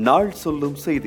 நாள் சொல்லும் செய்தி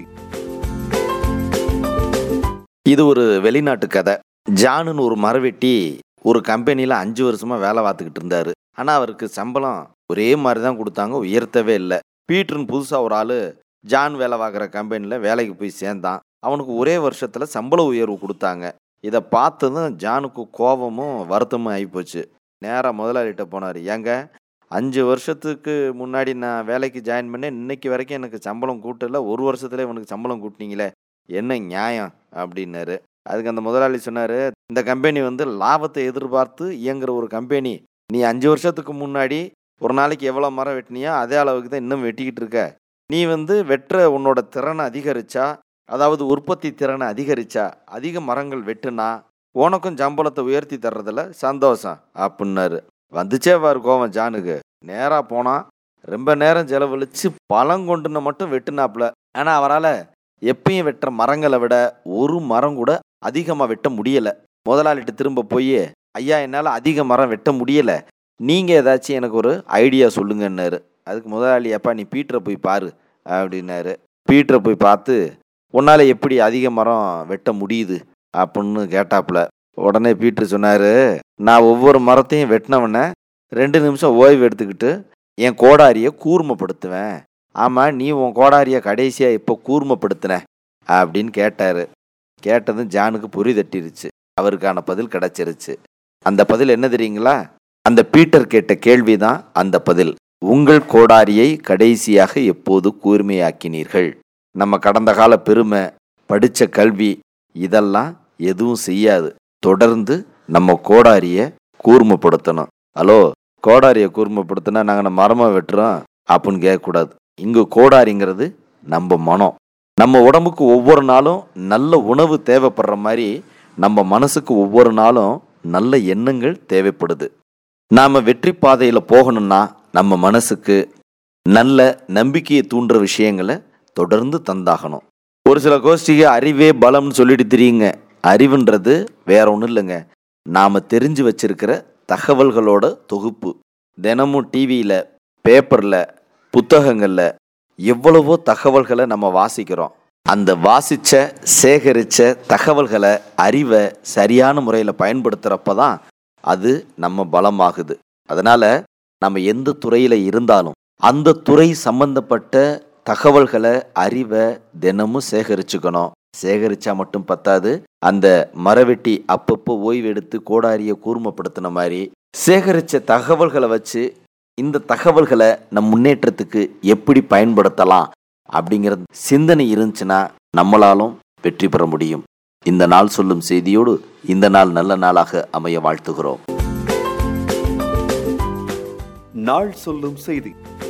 இது ஒரு வெளிநாட்டு கதை ஜானுன்னு ஒரு மரவெட்டி ஒரு கம்பெனியில் அஞ்சு வருஷமாக வேலை பார்த்துக்கிட்டு இருந்தார் ஆனால் அவருக்கு சம்பளம் ஒரே மாதிரி தான் கொடுத்தாங்க உயர்த்தவே இல்லை பீட்டர்னு புதுசாக ஒரு ஆள் ஜான் வேலை பார்க்குற கம்பெனியில் வேலைக்கு போய் சேர்ந்தான் அவனுக்கு ஒரே வருஷத்தில் சம்பள உயர்வு கொடுத்தாங்க இதை பார்த்ததும் ஜானுக்கு கோபமும் வருத்தமும் ஆகிப்போச்சு நேராக முதலாளிகிட்ட போனார் ஏங்க அஞ்சு வருஷத்துக்கு முன்னாடி நான் வேலைக்கு ஜாயின் பண்ணேன் இன்னைக்கு வரைக்கும் எனக்கு சம்பளம் கூட்டல ஒரு வருஷத்துல இவனுக்கு சம்பளம் கூட்டினீங்களே என்ன நியாயம் அப்படின்னாரு அதுக்கு அந்த முதலாளி சொன்னார் இந்த கம்பெனி வந்து லாபத்தை எதிர்பார்த்து இயங்குற ஒரு கம்பெனி நீ அஞ்சு வருஷத்துக்கு முன்னாடி ஒரு நாளைக்கு எவ்வளோ மரம் வெட்டினியோ அதே அளவுக்கு தான் இன்னும் வெட்டிக்கிட்டு இருக்க நீ வந்து வெட்டுற உன்னோட திறனை அதிகரிச்சா அதாவது உற்பத்தி திறனை அதிகரிச்சா அதிக மரங்கள் வெட்டுனா உனக்கும் சம்பளத்தை உயர்த்தி தர்றதுல சந்தோஷம் அப்படின்னாரு வந்துச்சே பாரு கோவம் ஜானுக்கு நேராக போனால் ரொம்ப நேரம் செலவழிச்சு பழங்கொண்டுன மட்டும் வெட்டுனாப்புல ஆனால் அவரால் எப்பயும் வெட்டுற மரங்களை விட ஒரு மரம் கூட அதிகமாக வெட்ட முடியலை முதலாளிட்டு திரும்ப போய் ஐயா என்னால் அதிக மரம் வெட்ட முடியலை நீங்கள் ஏதாச்சும் எனக்கு ஒரு ஐடியா சொல்லுங்கன்னாரு அதுக்கு முதலாளி அப்பா நீ பீட்டரை போய் பாரு அப்படின்னாரு பீட்டரை போய் பார்த்து உன்னால் எப்படி அதிக மரம் வெட்ட முடியுது அப்படின்னு கேட்டாப்புல உடனே பீட்டர் சொன்னார் நான் ஒவ்வொரு மரத்தையும் வெட்டினவன ரெண்டு நிமிஷம் ஓய்வு எடுத்துக்கிட்டு என் கோடாரியை கூர்மைப்படுத்துவேன் ஆமாம் நீ உன் கோடாரியை கடைசியாக இப்போ கூர்மைப்படுத்தின அப்படின்னு கேட்டார் கேட்டதும் ஜானுக்கு பொறி தட்டிருச்சு அவருக்கான பதில் கிடச்சிருச்சு அந்த பதில் என்ன தெரியுங்களா அந்த பீட்டர் கேட்ட கேள்வி தான் அந்த பதில் உங்கள் கோடாரியை கடைசியாக எப்போது கூர்மையாக்கினீர்கள் நம்ம கடந்த கால பெருமை படித்த கல்வி இதெல்லாம் எதுவும் செய்யாது தொடர்ந்து நம்ம கோடாரியை கூர்மைப்படுத்தணும் ஹலோ கோடாரியை கூர்மைப்படுத்தினா நாங்கள் மரமாக வெட்டுறோம் அப்படின்னு கேட்கக்கூடாது இங்கு கோடாரிங்கிறது நம்ம மனம் நம்ம உடம்புக்கு ஒவ்வொரு நாளும் நல்ல உணவு தேவைப்படுற மாதிரி நம்ம மனசுக்கு ஒவ்வொரு நாளும் நல்ல எண்ணங்கள் தேவைப்படுது நாம் வெற்றி பாதையில் போகணும்னா நம்ம மனசுக்கு நல்ல நம்பிக்கையை தூண்டுற விஷயங்களை தொடர்ந்து தந்தாகணும் ஒரு சில கோஷ்டிக்கு அறிவே பலம்னு சொல்லிட்டு தெரியுங்க அறிவுன்றது வேற ஒன்றும் இல்லைங்க நாம் தெரிஞ்சு வச்சிருக்கிற தகவல்களோட தொகுப்பு தினமும் டிவியில் பேப்பரில் புத்தகங்களில் எவ்வளவோ தகவல்களை நம்ம வாசிக்கிறோம் அந்த வாசிச்ச சேகரித்த தகவல்களை அறிவை சரியான முறையில் பயன்படுத்துகிறப்ப தான் அது நம்ம பலமாகுது அதனால் நம்ம எந்த துறையில் இருந்தாலும் அந்த துறை சம்பந்தப்பட்ட தகவல்களை அறிவை தினமும் சேகரிச்சுக்கணும் சேகரிச்சா மட்டும் பத்தாது அந்த மரவெட்டி அப்பப்போ ஓய்வு எடுத்து கோடாரியை கூர்மைப்படுத்தின மாதிரி சேகரித்த தகவல்களை வச்சு இந்த தகவல்களை நம் முன்னேற்றத்துக்கு எப்படி பயன்படுத்தலாம் அப்படிங்கிற சிந்தனை இருந்துச்சுன்னா நம்மளாலும் வெற்றி பெற முடியும் இந்த நாள் சொல்லும் செய்தியோடு இந்த நாள் நல்ல நாளாக அமைய வாழ்த்துகிறோம் நாள் சொல்லும் செய்தி